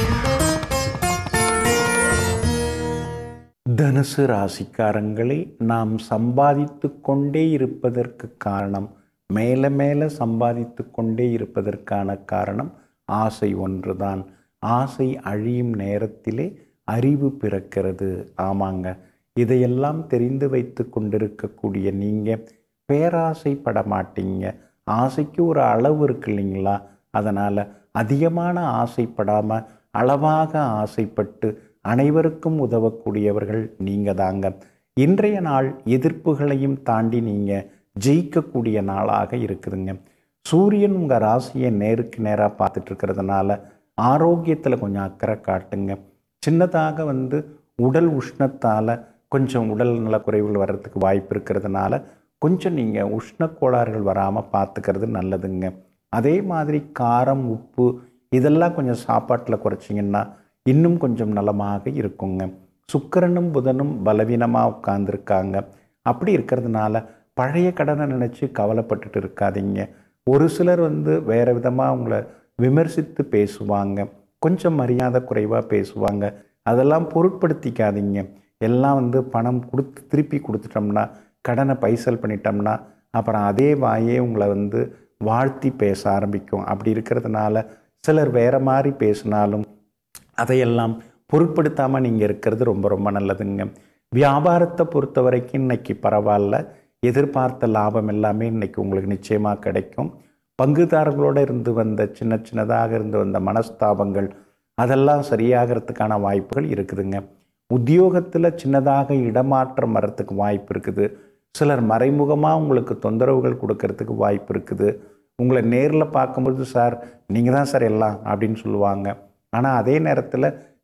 தனுசு ராசிக்காரங்களே நாம் சம்பாதித்து கொண்டே இருப்பதற்கு காரணம் மேலே மேலே சம்பாதித்து கொண்டே இருப்பதற்கான காரணம் ஆசை ஒன்றுதான் ஆசை அழியும் நேரத்திலே அறிவு பிறக்கிறது ஆமாங்க இதையெல்லாம் தெரிந்து வைத்து கொண்டிருக்கக்கூடிய நீங்கள் பேராசைப்பட மாட்டீங்க ஆசைக்கு ஒரு அளவு இருக்கு இல்லைங்களா அதனால் அதிகமான ஆசைப்படாமல் அளவாக ஆசைப்பட்டு அனைவருக்கும் உதவக்கூடியவர்கள் நீங்கள் தாங்க இன்றைய நாள் எதிர்ப்புகளையும் தாண்டி நீங்கள் ஜெயிக்கக்கூடிய நாளாக இருக்குதுங்க சூரியன் உங்கள் ராசியை நேருக்கு நேராக பார்த்துட்டு இருக்கிறதுனால ஆரோக்கியத்தில் கொஞ்சம் அக்கறை காட்டுங்க சின்னதாக வந்து உடல் உஷ்ணத்தால் கொஞ்சம் உடல் நலக்குறைவுகள் வர்றதுக்கு வாய்ப்பு இருக்கிறதுனால கொஞ்சம் நீங்கள் உஷ்ண கோளாறுகள் வராமல் பார்த்துக்கிறது நல்லதுங்க அதே மாதிரி காரம் உப்பு இதெல்லாம் கொஞ்சம் சாப்பாட்டில் குறைச்சிங்கன்னா இன்னும் கொஞ்சம் நலமாக இருக்குங்க சுக்கிரனும் புதனும் பலவீனமாக உட்கார்ந்துருக்காங்க அப்படி இருக்கிறதுனால பழைய கடனை நினச்சி கவலைப்பட்டுட்டு இருக்காதீங்க ஒரு சிலர் வந்து வேறு விதமாக உங்களை விமர்சித்து பேசுவாங்க கொஞ்சம் மரியாதை குறைவாக பேசுவாங்க அதெல்லாம் பொருட்படுத்திக்காதீங்க எல்லாம் வந்து பணம் கொடுத்து திருப்பி கொடுத்துட்டோம்னா கடனை பைசல் பண்ணிட்டோம்னா அப்புறம் அதே வாயே உங்களை வந்து வாழ்த்தி பேச ஆரம்பிக்கும் அப்படி இருக்கிறதுனால சிலர் வேறு மாதிரி பேசினாலும் அதையெல்லாம் பொருட்படுத்தாமல் நீங்கள் இருக்கிறது ரொம்ப ரொம்ப நல்லதுங்க வியாபாரத்தை பொறுத்த வரைக்கும் இன்னைக்கு பரவாயில்ல எதிர்பார்த்த லாபம் எல்லாமே இன்னைக்கு உங்களுக்கு நிச்சயமாக கிடைக்கும் பங்குதாரர்களோடு இருந்து வந்த சின்ன சின்னதாக இருந்து வந்த மனஸ்தாபங்கள் அதெல்லாம் சரியாகிறதுக்கான வாய்ப்புகள் இருக்குதுங்க உத்தியோகத்தில் சின்னதாக இடமாற்றம் வர்றதுக்கு வாய்ப்பு இருக்குது சிலர் மறைமுகமாக உங்களுக்கு தொந்தரவுகள் கொடுக்கறதுக்கு வாய்ப்பு இருக்குது உங்களை நேரில் பார்க்கும்போது சார் நீங்கள் தான் சார் எல்லாம் அப்படின்னு சொல்லுவாங்க ஆனால் அதே நேரத்தில்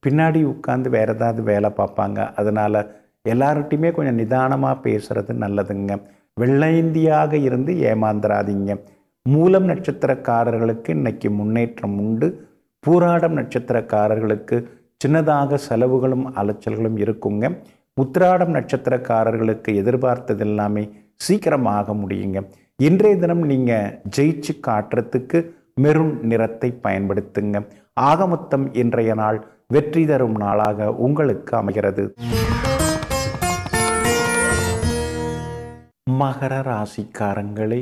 பின்னாடி உட்காந்து வேறு ஏதாவது வேலை பார்ப்பாங்க அதனால் எல்லார்கிட்டையுமே கொஞ்சம் நிதானமாக பேசுகிறது நல்லதுங்க வெள்ளைந்தியாக இருந்து ஏமாந்துராதீங்க மூலம் நட்சத்திரக்காரர்களுக்கு இன்னைக்கு முன்னேற்றம் உண்டு பூராடம் நட்சத்திரக்காரர்களுக்கு சின்னதாக செலவுகளும் அலைச்சல்களும் இருக்குங்க உத்திராடம் நட்சத்திரக்காரர்களுக்கு எதிர்பார்த்தது எல்லாமே சீக்கிரமாக முடியுங்க இன்றைய தினம் நீங்கள் ஜெயிச்சு காட்டுறதுக்கு மெருண் நிறத்தை பயன்படுத்துங்க ஆக மொத்தம் இன்றைய நாள் வெற்றி தரும் நாளாக உங்களுக்கு அமைகிறது மகர ராசிக்காரங்களே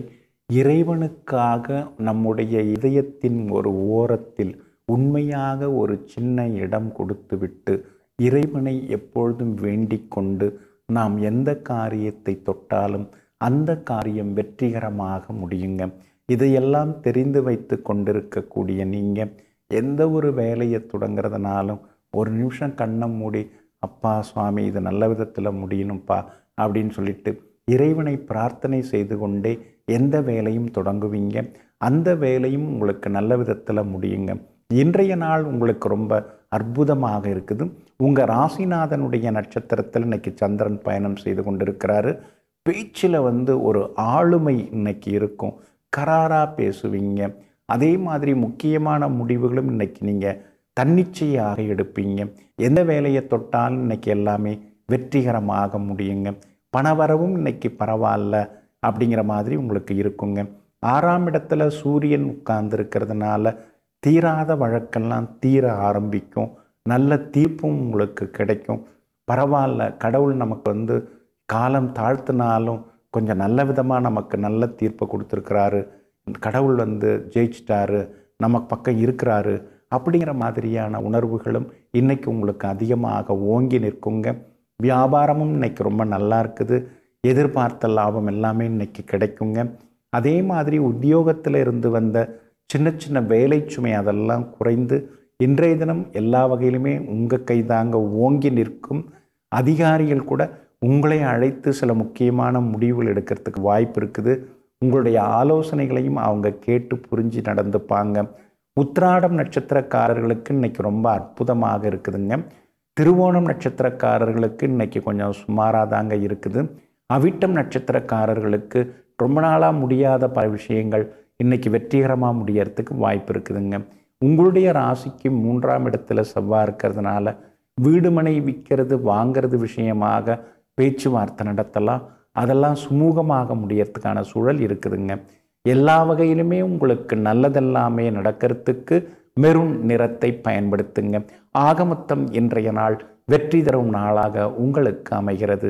இறைவனுக்காக நம்முடைய இதயத்தின் ஒரு ஓரத்தில் உண்மையாக ஒரு சின்ன இடம் கொடுத்துவிட்டு இறைவனை எப்பொழுதும் வேண்டிக் கொண்டு நாம் எந்த காரியத்தை தொட்டாலும் அந்த காரியம் வெற்றிகரமாக முடியுங்க இதையெல்லாம் தெரிந்து வைத்து கொண்டிருக்கக்கூடிய நீங்கள் எந்த ஒரு வேலையை தொடங்குறதுனாலும் ஒரு நிமிஷம் கண்ணை மூடி அப்பா சுவாமி இது நல்ல விதத்தில் முடியணும்ப்பா அப்படின்னு சொல்லிட்டு இறைவனை பிரார்த்தனை செய்து கொண்டே எந்த வேலையும் தொடங்குவீங்க அந்த வேலையும் உங்களுக்கு நல்ல விதத்தில் முடியுங்க இன்றைய நாள் உங்களுக்கு ரொம்ப அற்புதமாக இருக்குது உங்கள் ராசிநாதனுடைய நட்சத்திரத்தில் இன்னைக்கு சந்திரன் பயணம் செய்து கொண்டிருக்கிறாரு பேச்சில் வந்து ஒரு ஆளுமை இன்னைக்கு இருக்கும் கராராக பேசுவீங்க அதே மாதிரி முக்கியமான முடிவுகளும் இன்னைக்கு நீங்கள் தன்னிச்சையாக எடுப்பீங்க எந்த வேலையை தொட்டாலும் இன்னைக்கு எல்லாமே வெற்றிகரமாக முடியுங்க பணவரவும் இன்னைக்கு பரவாயில்ல அப்படிங்கிற மாதிரி உங்களுக்கு இருக்குங்க ஆறாம் இடத்துல சூரியன் உட்கார்ந்துருக்கிறதுனால தீராத வழக்கெல்லாம் தீர ஆரம்பிக்கும் நல்ல தீர்ப்பும் உங்களுக்கு கிடைக்கும் பரவாயில்ல கடவுள் நமக்கு வந்து காலம் தாழ்த்தினாலும் கொஞ்சம் நல்ல விதமாக நமக்கு நல்ல தீர்ப்பை கொடுத்துருக்கிறாரு கடவுள் வந்து ஜெயிச்சிட்டாரு நமக்கு பக்கம் இருக்கிறாரு அப்படிங்கிற மாதிரியான உணர்வுகளும் இன்னைக்கு உங்களுக்கு அதிகமாக ஓங்கி நிற்குங்க வியாபாரமும் இன்னைக்கு ரொம்ப நல்லா இருக்குது எதிர்பார்த்த லாபம் எல்லாமே இன்னைக்கு கிடைக்குங்க அதே மாதிரி உத்தியோகத்தில் இருந்து வந்த சின்ன சின்ன வேலை சுமை அதெல்லாம் குறைந்து இன்றைய தினம் எல்லா வகையிலுமே உங்கள் கைதாங்க ஓங்கி நிற்கும் அதிகாரிகள் கூட உங்களை அழைத்து சில முக்கியமான முடிவுகள் எடுக்கிறதுக்கு வாய்ப்பு இருக்குது உங்களுடைய ஆலோசனைகளையும் அவங்க கேட்டு புரிஞ்சு நடந்துப்பாங்க உத்திராடம் நட்சத்திரக்காரர்களுக்கு இன்னைக்கு ரொம்ப அற்புதமாக இருக்குதுங்க திருவோணம் நட்சத்திரக்காரர்களுக்கு இன்னைக்கு கொஞ்சம் சுமாராக தாங்க இருக்குது அவிட்டம் நட்சத்திரக்காரர்களுக்கு ரொம்ப நாளாக முடியாத பல விஷயங்கள் இன்னைக்கு வெற்றிகரமாக முடியறதுக்கு வாய்ப்பு இருக்குதுங்க உங்களுடைய ராசிக்கு மூன்றாம் இடத்துல செவ்வாய் இருக்கிறதுனால வீடு மனை விற்கிறது வாங்கிறது விஷயமாக பேச்சுவார்த்தை நடத்தலாம் அதெல்லாம் சுமூகமாக முடியறதுக்கான சூழல் இருக்குதுங்க எல்லா வகையிலுமே உங்களுக்கு நல்லதெல்லாமே நடக்கிறதுக்கு மெருண் நிறத்தை பயன்படுத்துங்க ஆகமொத்தம் இன்றைய நாள் வெற்றி தரும் நாளாக உங்களுக்கு அமைகிறது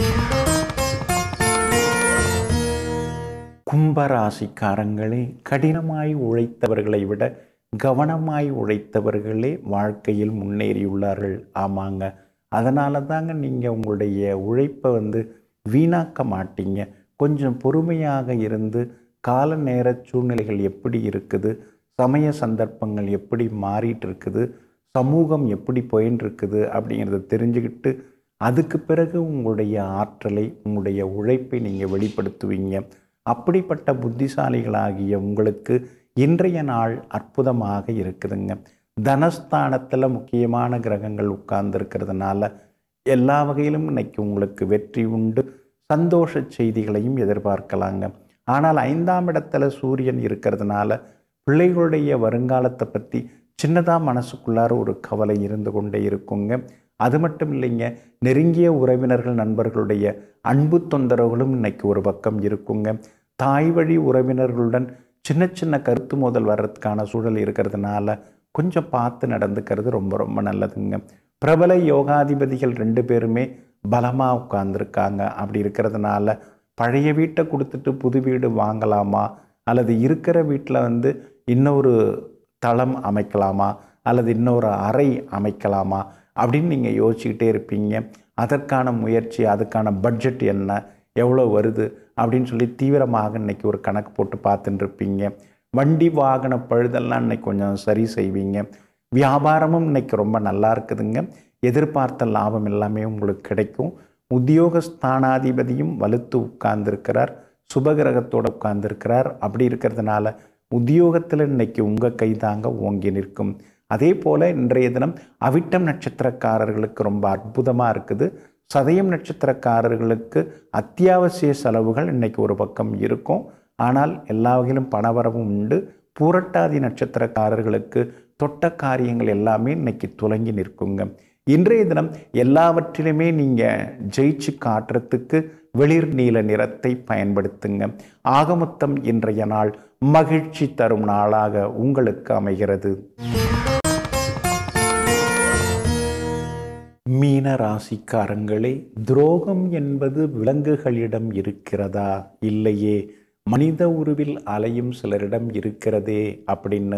கும்பராசிக்காரங்களே கடினமாய் உழைத்தவர்களை விட கவனமாய் உழைத்தவர்களே வாழ்க்கையில் முன்னேறியுள்ளார்கள் ஆமாங்க அதனால தாங்க நீங்கள் உங்களுடைய உழைப்பை வந்து வீணாக்க மாட்டீங்க கொஞ்சம் பொறுமையாக இருந்து கால நேர சூழ்நிலைகள் எப்படி இருக்குது சமய சந்தர்ப்பங்கள் எப்படி மாறிட்டு இருக்குது சமூகம் எப்படி போயின்னு இருக்குது அப்படிங்கிறத தெரிஞ்சுக்கிட்டு அதுக்கு பிறகு உங்களுடைய ஆற்றலை உங்களுடைய உழைப்பை நீங்கள் வெளிப்படுத்துவீங்க அப்படிப்பட்ட புத்திசாலிகளாகிய உங்களுக்கு இன்றைய நாள் அற்புதமாக இருக்குதுங்க தனஸ்தானத்தில் முக்கியமான கிரகங்கள் உட்கார்ந்துருக்கிறதுனால எல்லா வகையிலும் இன்னைக்கு உங்களுக்கு வெற்றி உண்டு சந்தோஷ செய்திகளையும் எதிர்பார்க்கலாங்க ஆனால் ஐந்தாம் இடத்துல சூரியன் இருக்கிறதுனால பிள்ளைகளுடைய வருங்காலத்தை பற்றி சின்னதாக மனசுக்குள்ளார ஒரு கவலை இருந்து கொண்டே இருக்குங்க அது மட்டும் இல்லைங்க நெருங்கிய உறவினர்கள் நண்பர்களுடைய அன்பு தொந்தரவுகளும் இன்னைக்கு ஒரு பக்கம் இருக்குங்க தாய் வழி உறவினர்களுடன் சின்ன சின்ன கருத்து மோதல் வர்றதுக்கான சூழல் இருக்கிறதுனால கொஞ்சம் பார்த்து நடந்துக்கிறது ரொம்ப ரொம்ப நல்லதுங்க பிரபல யோகாதிபதிகள் ரெண்டு பேருமே பலமாக உட்கார்ந்துருக்காங்க அப்படி இருக்கிறதுனால பழைய வீட்டை கொடுத்துட்டு புது வீடு வாங்கலாமா அல்லது இருக்கிற வீட்டில் வந்து இன்னொரு தளம் அமைக்கலாமா அல்லது இன்னொரு அறை அமைக்கலாமா அப்படின்னு நீங்கள் யோசிச்சுக்கிட்டே இருப்பீங்க அதற்கான முயற்சி அதுக்கான பட்ஜெட் என்ன எவ்வளோ வருது அப்படின்னு சொல்லி தீவிரமாக இன்னைக்கு ஒரு கணக்கு போட்டு பார்த்துட்டு இருப்பீங்க வண்டி வாகன பழுதெல்லாம் இன்னைக்கு கொஞ்சம் சரி செய்வீங்க வியாபாரமும் இன்னைக்கு ரொம்ப நல்லா இருக்குதுங்க எதிர்பார்த்த லாபம் எல்லாமே உங்களுக்கு கிடைக்கும் உத்தியோகஸ்தானாதிபதியும் வலுத்து உட்கார்ந்துருக்கிறார் சுபகிரகத்தோடு உட்கார்ந்துருக்கிறார் அப்படி இருக்கிறதுனால உத்தியோகத்தில் இன்னைக்கு உங்கள் கைதாங்க ஓங்கி நிற்கும் அதே போல் இன்றைய தினம் அவிட்டம் நட்சத்திரக்காரர்களுக்கு ரொம்ப அற்புதமாக இருக்குது சதயம் நட்சத்திரக்காரர்களுக்கு அத்தியாவசிய செலவுகள் இன்னைக்கு ஒரு பக்கம் இருக்கும் ஆனால் எல்லா வகையிலும் பணவரவும் உண்டு பூரட்டாதி நட்சத்திரக்காரர்களுக்கு தொட்ட காரியங்கள் எல்லாமே இன்னைக்கு துலங்கி நிற்குங்க இன்றைய தினம் எல்லாவற்றிலுமே நீங்கள் ஜெயிச்சு காட்டுறதுக்கு வெளிர் நீல நிறத்தை பயன்படுத்துங்க ஆகமொத்தம் இன்றைய நாள் மகிழ்ச்சி தரும் நாளாக உங்களுக்கு அமைகிறது மீன ராசிக்காரங்களே துரோகம் என்பது விலங்குகளிடம் இருக்கிறதா இல்லையே மனித உருவில் அலையும் சிலரிடம் இருக்கிறதே அப்படின்னு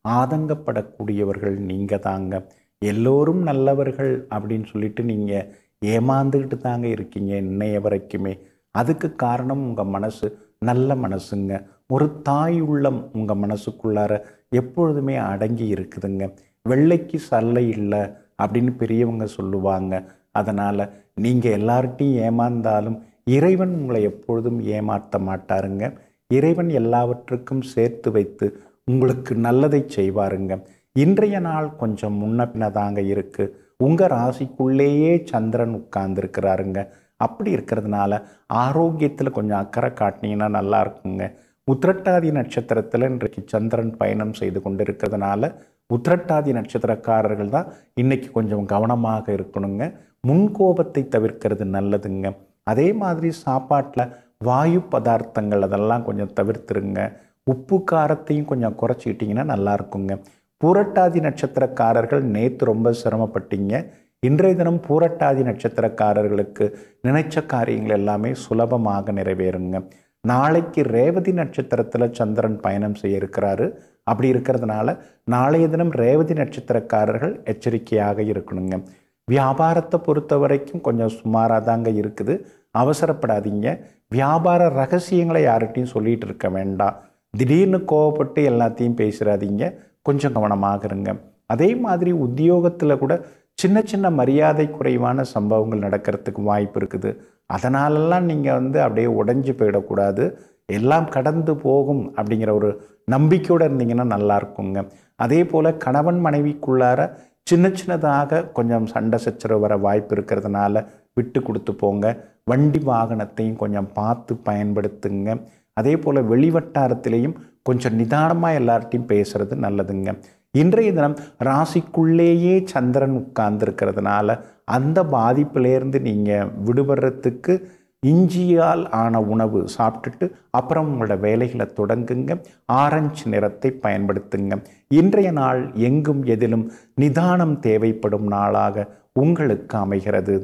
ஆதங்கப்படக்கூடியவர்கள் நீங்கள் தாங்க எல்லோரும் நல்லவர்கள் அப்படின்னு சொல்லிட்டு நீங்கள் ஏமாந்துக்கிட்டு தாங்க இருக்கீங்க இன்னைய வரைக்குமே அதுக்கு காரணம் உங்கள் மனசு நல்ல மனசுங்க ஒரு தாய் உள்ளம் உங்கள் மனசுக்குள்ளார எப்பொழுதுமே அடங்கி இருக்குதுங்க வெள்ளைக்கு சல்லை இல்லை அப்படின்னு பெரியவங்க சொல்லுவாங்க அதனால் நீங்கள் எல்லார்ட்டையும் ஏமாந்தாலும் இறைவன் உங்களை எப்பொழுதும் ஏமாற்ற மாட்டாருங்க இறைவன் எல்லாவற்றுக்கும் சேர்த்து வைத்து உங்களுக்கு நல்லதை செய்வாருங்க இன்றைய நாள் கொஞ்சம் முன்ன பின்னதாங்க இருக்கு உங்கள் ராசிக்குள்ளேயே சந்திரன் உட்கார்ந்துருக்கிறாருங்க அப்படி இருக்கிறதுனால ஆரோக்கியத்தில் கொஞ்சம் அக்கறை காட்டினீங்கன்னா நல்லா இருக்குங்க உத்திரட்டாதி நட்சத்திரத்தில் இன்றைக்கு சந்திரன் பயணம் செய்து கொண்டு இருக்கிறதுனால உத்திரட்டாதி நட்சத்திரக்காரர்கள் தான் இன்னைக்கு கொஞ்சம் கவனமாக இருக்கணுங்க முன்கோபத்தை தவிர்க்கிறது நல்லதுங்க அதே மாதிரி சாப்பாட்டில் வாயு பதார்த்தங்கள் அதெல்லாம் கொஞ்சம் தவிர்த்துருங்க உப்பு காரத்தையும் கொஞ்சம் குறைச்சிக்கிட்டிங்கன்னா நல்லா இருக்குங்க பூரட்டாதி நட்சத்திரக்காரர்கள் நேற்று ரொம்ப சிரமப்பட்டீங்க இன்றைய தினம் பூரட்டாதி நட்சத்திரக்காரர்களுக்கு நினைச்ச காரியங்கள் எல்லாமே சுலபமாக நிறைவேறுங்க நாளைக்கு ரேவதி நட்சத்திரத்தில் சந்திரன் பயணம் செய்ய இருக்கிறாரு அப்படி இருக்கிறதுனால நாளைய தினம் ரேவதி நட்சத்திரக்காரர்கள் எச்சரிக்கையாக இருக்கணுங்க வியாபாரத்தை பொறுத்த வரைக்கும் கொஞ்சம் சுமாராக தாங்க இருக்குது அவசரப்படாதீங்க வியாபார ரகசியங்களை யார்கிட்டையும் சொல்லிட்டு இருக்க வேண்டாம் திடீர்னு கோவப்பட்டு எல்லாத்தையும் பேசுகிறாதீங்க கொஞ்சம் கவனமாக இருங்க அதே மாதிரி உத்தியோகத்தில் கூட சின்ன சின்ன மரியாதை குறைவான சம்பவங்கள் நடக்கிறதுக்கு வாய்ப்பு இருக்குது அதனாலெல்லாம் நீங்கள் வந்து அப்படியே உடைஞ்சு போயிடக்கூடாது எல்லாம் கடந்து போகும் அப்படிங்கிற ஒரு நம்பிக்கையோடு இருந்தீங்கன்னா நல்லா இருக்குங்க அதே போல் கணவன் மனைவிக்குள்ளார சின்ன சின்னதாக கொஞ்சம் சண்டை சச்சரவு வர வாய்ப்பு இருக்கிறதுனால விட்டு கொடுத்து போங்க வண்டி வாகனத்தையும் கொஞ்சம் பார்த்து பயன்படுத்துங்க அதே போல் வெளிவட்டாரத்திலையும் கொஞ்சம் நிதானமாக எல்லார்ட்டையும் பேசுறது நல்லதுங்க இன்றைய தினம் ராசிக்குள்ளேயே சந்திரன் உட்கார்ந்துருக்கிறதுனால அந்த பாதிப்பிலேருந்து நீங்கள் விடுபடுறதுக்கு இஞ்சியால் ஆன உணவு சாப்பிட்டுட்டு அப்புறம் உங்களோட வேலைகளை தொடங்குங்க ஆரஞ்சு நிறத்தை பயன்படுத்துங்க இன்றைய நாள் எங்கும் எதிலும் நிதானம் தேவைப்படும் நாளாக உங்களுக்கு அமைகிறது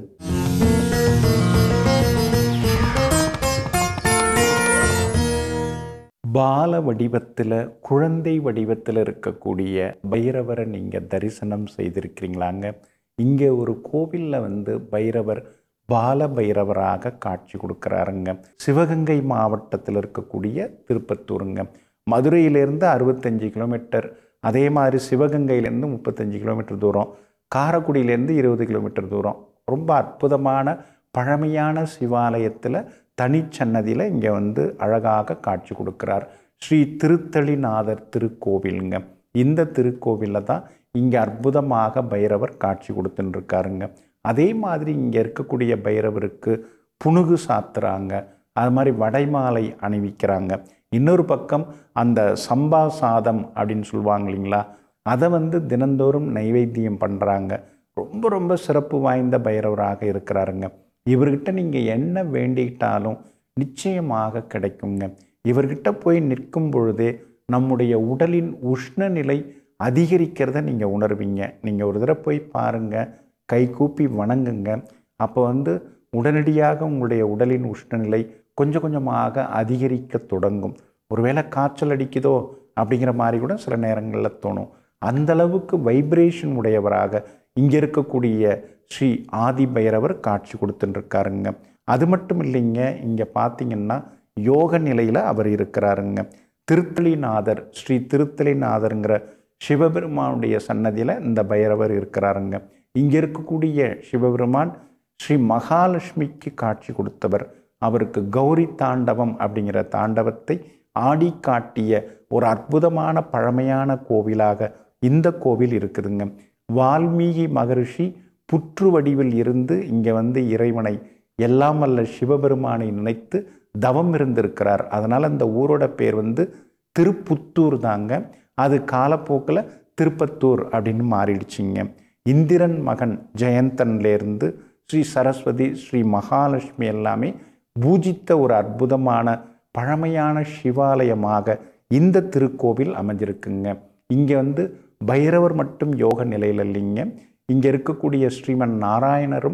பால வடிவத்தில் குழந்தை வடிவத்தில் இருக்கக்கூடிய பைரவரை நீங்கள் தரிசனம் செய்திருக்கிறீங்களாங்க இங்கே ஒரு கோவிலில் வந்து பைரவர் பால பைரவராக காட்சி கொடுக்குறாருங்க சிவகங்கை மாவட்டத்தில் இருக்கக்கூடிய திருப்பத்தூருங்க மதுரையிலேருந்து அறுபத்தஞ்சு கிலோமீட்டர் அதே மாதிரி சிவகங்கையிலேருந்து முப்பத்தஞ்சு கிலோமீட்டர் தூரம் காரைக்குடியிலேருந்து இருபது கிலோமீட்டர் தூரம் ரொம்ப அற்புதமான பழமையான சிவாலயத்தில் தனிச்சன்னதியில் இங்கே வந்து அழகாக காட்சி கொடுக்குறார் ஸ்ரீ திருத்தளிநாதர் திருக்கோவிலுங்க இந்த திருக்கோவிலில் தான் இங்கே அற்புதமாக பைரவர் காட்சி கொடுத்துன்னு இருக்காருங்க அதே மாதிரி இங்கே இருக்கக்கூடிய பைரவருக்கு புனுகு சாத்துறாங்க அது மாதிரி வடைமாலை அணிவிக்கிறாங்க இன்னொரு பக்கம் அந்த சம்பா சாதம் அப்படின்னு சொல்லுவாங்க இல்லைங்களா அதை வந்து தினந்தோறும் நைவேத்தியம் பண்ணுறாங்க ரொம்ப ரொம்ப சிறப்பு வாய்ந்த பைரவராக இருக்கிறாருங்க இவர்கிட்ட நீங்கள் என்ன வேண்டிக்கிட்டாலும் நிச்சயமாக கிடைக்குங்க இவர்கிட்ட போய் நிற்கும் பொழுதே நம்முடைய உடலின் உஷ்ணநிலை அதிகரிக்கிறத நீங்கள் உணர்வீங்க நீங்கள் ஒரு தடவை போய் பாருங்கள் கை கூப்பி வணங்குங்க அப்போ வந்து உடனடியாக உங்களுடைய உடலின் உஷ்ணநிலை கொஞ்சம் கொஞ்சமாக அதிகரிக்க தொடங்கும் ஒருவேளை காய்ச்சல் அடிக்குதோ அப்படிங்கிற மாதிரி கூட சில நேரங்களில் தோணும் அந்த அளவுக்கு வைப்ரேஷன் உடையவராக இங்கே இருக்கக்கூடிய ஸ்ரீ ஆதி பைரவர் காட்சி கொடுத்துட்டுருக்காருங்க அது மட்டும் இல்லைங்க இங்கே பார்த்தீங்கன்னா யோக நிலையில் அவர் இருக்கிறாருங்க திருத்தலிநாதர் ஸ்ரீ திருத்தலிநாதருங்கிற சிவபெருமானுடைய சன்னதியில் இந்த பைரவர் இருக்கிறாருங்க இங்கே இருக்கக்கூடிய சிவபெருமான் ஸ்ரீ மகாலட்சுமிக்கு காட்சி கொடுத்தவர் அவருக்கு கௌரி தாண்டவம் அப்படிங்கிற தாண்டவத்தை ஆடி காட்டிய ஒரு அற்புதமான பழமையான கோவிலாக இந்த கோவில் இருக்குதுங்க வால்மீகி மகரிஷி புற்று வடிவில் இருந்து இங்கே வந்து இறைவனை எல்லாம் வல்ல சிவபெருமானை நினைத்து தவம் இருந்திருக்கிறார் அதனால் அந்த ஊரோட பேர் வந்து திருப்புத்தூர் தாங்க அது காலப்போக்கில் திருப்பத்தூர் அப்படின்னு மாறிடுச்சிங்க இந்திரன் மகன் ஜெயந்தன்லேருந்து ஸ்ரீ சரஸ்வதி ஸ்ரீ மகாலட்சுமி எல்லாமே பூஜித்த ஒரு அற்புதமான பழமையான சிவாலயமாக இந்த திருக்கோவில் அமைஞ்சிருக்குங்க இங்கே வந்து பைரவர் மட்டும் யோக நிலையில் இல்லைங்க இங்கே இருக்கக்கூடிய ஸ்ரீமன் நாராயணரும்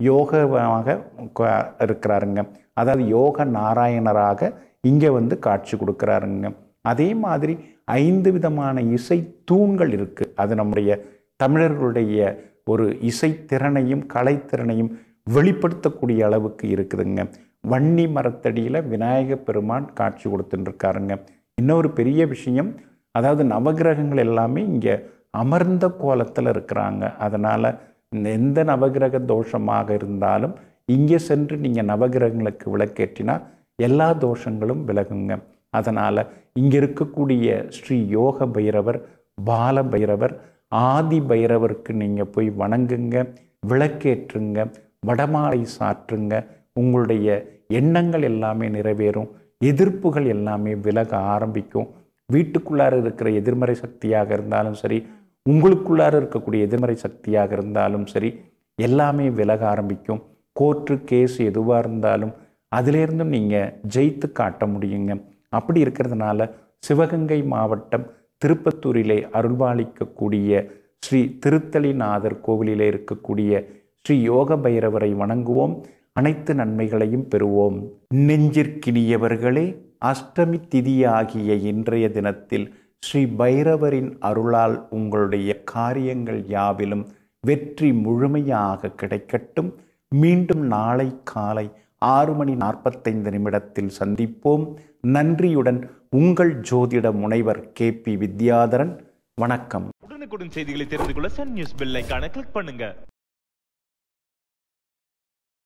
யோகமாக இருக்கிறாருங்க அதாவது யோக நாராயணராக இங்கே வந்து காட்சி கொடுக்குறாருங்க அதே மாதிரி ஐந்து விதமான இசை தூண்கள் இருக்குது அது நம்முடைய தமிழர்களுடைய ஒரு இசைத்திறனையும் கலைத்திறனையும் வெளிப்படுத்தக்கூடிய அளவுக்கு இருக்குதுங்க வன்னி மரத்தடியில் விநாயக பெருமான் காட்சி கொடுத்துட்டுருக்காருங்க இன்னொரு பெரிய விஷயம் அதாவது நவகிரகங்கள் எல்லாமே இங்கே அமர்ந்த கோலத்தில் இருக்கிறாங்க அதனால் எந்த நவகிரக தோஷமாக இருந்தாலும் இங்கே சென்று நீங்கள் நவகிரகங்களுக்கு விளக்கேற்றினா எல்லா தோஷங்களும் விலகுங்க அதனால் இங்கே இருக்கக்கூடிய ஸ்ரீ யோக பைரவர் பால பைரவர் ஆதி பைரவருக்கு நீங்கள் போய் வணங்குங்க விளக்கேற்றுங்க வடமாலை சாற்றுங்க உங்களுடைய எண்ணங்கள் எல்லாமே நிறைவேறும் எதிர்ப்புகள் எல்லாமே விலக ஆரம்பிக்கும் வீட்டுக்குள்ளார இருக்கிற எதிர்மறை சக்தியாக இருந்தாலும் சரி உங்களுக்குள்ளார இருக்கக்கூடிய எதிர்மறை சக்தியாக இருந்தாலும் சரி எல்லாமே விலக ஆரம்பிக்கும் கோர்ட்டு கேஸ் எதுவாக இருந்தாலும் அதிலேருந்தும் நீங்கள் ஜெயித்து காட்ட முடியுங்க அப்படி இருக்கிறதுனால சிவகங்கை மாவட்டம் திருப்பத்தூரிலே அருள்பாலிக்கக்கூடிய ஸ்ரீ திருத்தலிநாதர் கோவிலிலே இருக்கக்கூடிய ஸ்ரீ யோக பைரவரை வணங்குவோம் அனைத்து நன்மைகளையும் பெறுவோம் நெஞ்சிற்கினியவர்களே அஷ்டமி திதியாகிய இன்றைய தினத்தில் ஸ்ரீ பைரவரின் அருளால் உங்களுடைய காரியங்கள் யாவிலும் வெற்றி முழுமையாக கிடைக்கட்டும் மீண்டும் நாளை காலை ஆறு மணி நாற்பத்தைந்து நிமிடத்தில் சந்திப்போம் நன்றியுடன் உங்கள் ஜோதிட முனைவர் கே பி வித்யாதரன் வணக்கம் உடனுக்குடன் செய்திகளை தெரிந்து கொள்ள சன் நியூஸ் பெல் ஐகானை கிளிக் பண்ணுங்க